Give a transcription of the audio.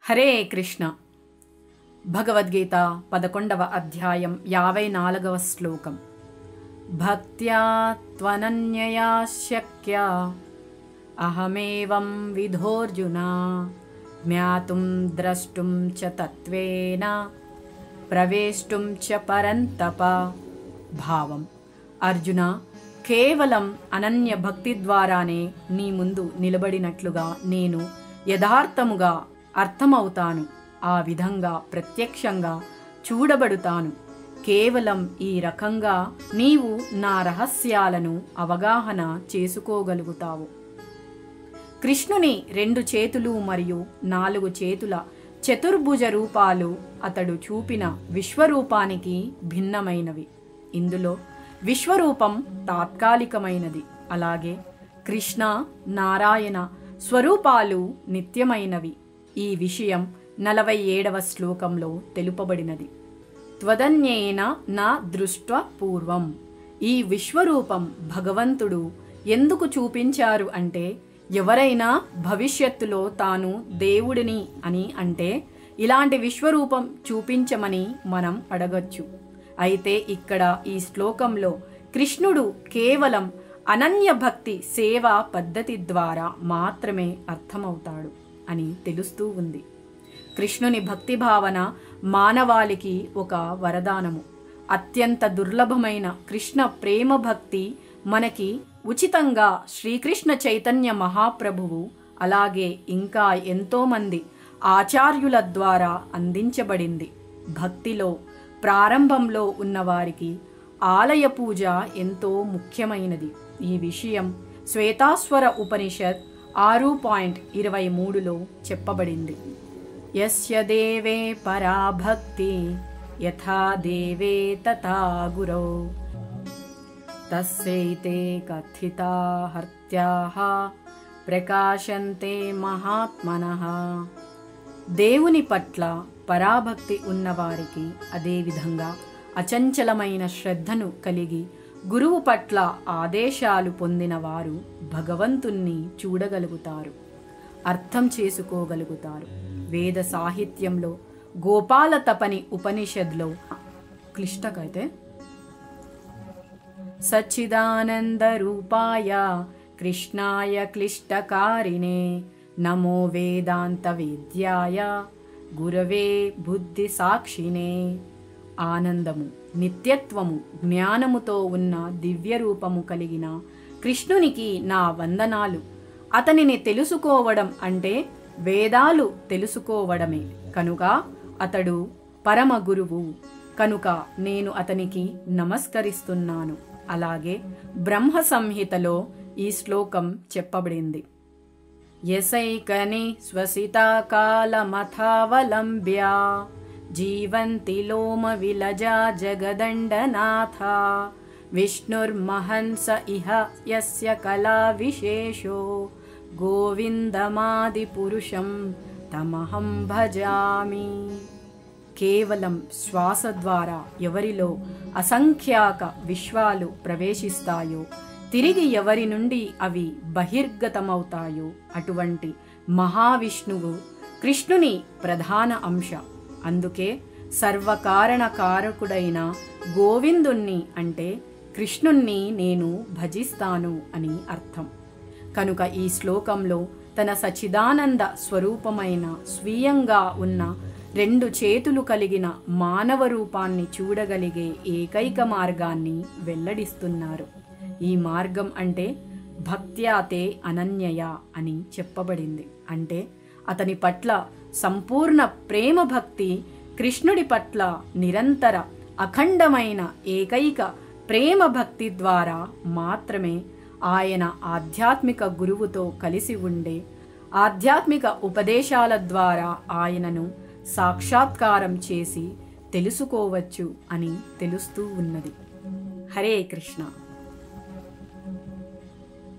హరే కృష్ణ భగవద్గీత పదకొండవ అధ్యాయం యాభై నాలుగవ శ్లోకం భక్త్యా త్వనన్యయా శక్య అహమేవం విధోర్జున జ్ఞాతుం ద్రష్టుం చ తత్వేన ప్రవేష్టుం చ పరంతప భావం అర్జున కేవలం అనన్య భక్తి ద్వారానే నీ ముందు నిలబడినట్లుగా నేను యథార్థముగా అర్థమవుతాను ఆ విధంగా ప్రత్యక్షంగా చూడబడుతాను కేవలం ఈ రకంగా నీవు నా రహస్యాలను అవగాహన చేసుకోగలుగుతావు కృష్ణుని రెండు చేతులు మరియు నాలుగు చేతుల చతుర్భుజ రూపాలు అతడు చూపిన విశ్వరూపానికి భిన్నమైనవి ఇందులో విశ్వరూపం తాత్కాలికమైనది అలాగే కృష్ణ నారాయణ స్వరూపాలు నిత్యమైనవి ఈ విషయం నలభై ఏడవ శ్లోకంలో తెలుపబడినది త్వదన్యేన నా దృష్ట పూర్వం ఈ విశ్వరూపం భగవంతుడు ఎందుకు చూపించారు అంటే ఎవరైనా భవిష్యత్తులో తాను దేవుడిని అని అంటే ఇలాంటి విశ్వరూపం చూపించమని మనం అడగచ్చు అయితే ఇక్కడ ఈ శ్లోకంలో కృష్ణుడు కేవలం అనన్య భక్తి సేవా పద్ధతి ద్వారా మాత్రమే అర్థమవుతాడు అని తెలుస్తూ ఉంది కృష్ణుని భక్తి భావన మానవాళికి ఒక వరదానము అత్యంత దుర్లభమైన కృష్ణ ప్రేమ భక్తి మనకి ఉచితంగా శ్రీకృష్ణ చైతన్య మహాప్రభువు అలాగే ఇంకా ఎంతోమంది ఆచార్యుల ద్వారా అందించబడింది భక్తిలో ప్రారంభంలో ఉన్నవారికి ఆలయ పూజ ఎంతో ముఖ్యమైనది ఈ విషయం శ్వేతాస్వర ఉపనిషత్ ఆరు పాయింట్ ఇరవై మూడులో చెప్పబడింది యస్య దేవే పరాభక్తి యథా దేవే తథా గురౌ తస్యైతే కథితా హర్త్యాః ప్రకాశంతే మహాత్మనః దేవుని పట్ల పరాభక్తి ఉన్నవారికి అదేవిధంగా అచంచలమైన శ్రద్ధను కలిగి గురువు పట్ల ఆదేశాలు పొందిన వారు భగవంతుణ్ణి చూడగలుగుతారు అర్థం చేసుకోగలుగుతారు వేద సాహిత్యంలో గోపాల తపని ఉపనిషద్లో క్లిష్టకైతే సచ్చిదానందరూపాయ కృష్ణాయ క్లిష్టకారిణే నమో వేదాంత వేద్యాయ గురవే బుద్ధి సాక్షినే ఆనందము నిత్యత్వము జ్ఞానముతో ఉన్న దివ్య రూపము కలిగిన కృష్ణునికి నా వందనాలు అతనిని తెలుసుకోవడం అంటే వేదాలు తెలుసుకోవడమే కనుక అతడు పరమ గురువు కనుక నేను అతనికి నమస్కరిస్తున్నాను అలాగే బ్రహ్మ సంహితలో ఈ శ్లోకం చెప్పబడింది యసైకని స్వసితాకాలమథావలంబ్య జీవంతి లోమ విలజా జగదండనాథ విష్ణుర్మహంస ఇహ యస్య కళా విశేషో గోవిందమాది పురుషం తమహం భజామి కేవలం శ్వాస ద్వారా ఎవరిలో అసంఖ్యాక విశ్వాలు ప్రవేశిస్తాయో తిరిగి ఎవరి నుండి అవి బహిర్గతమవుతాయో అటువంటి మహావిష్ణువు కృష్ణుని ప్రధాన అంశ అందుకే సర్వకారణ కారకుడైన గోవిందుణ్ణి అంటే కృష్ణుణ్ణి నేను భజిస్తాను అని అర్థం కనుక ఈ శ్లోకంలో తన సచిదానంద స్వరూపమైన స్వీయంగా ఉన్న రెండు చేతులు కలిగిన మానవ రూపాన్ని చూడగలిగే ఏకైక మార్గాన్ని వెల్లడిస్తున్నారు ఈ మార్గం అంటే భక్త్యాతే అనన్యయ అని చెప్పబడింది అంటే అతని పట్ల సంపూర్ణ ప్రేమ భక్తి కృష్ణుడి పట్ల నిరంతర అఖండమైన ఏకైక ప్రేమ భక్తి ద్వారా మాత్రమే ఆయన ఆధ్యాత్మిక గురువుతో కలిసి ఉండే ఆధ్యాత్మిక ఉపదేశాల ద్వారా ఆయనను సాక్షాత్కారం చేసి తెలుసుకోవచ్చు అని తెలుస్తూ ఉన్నది హరే కృష్ణ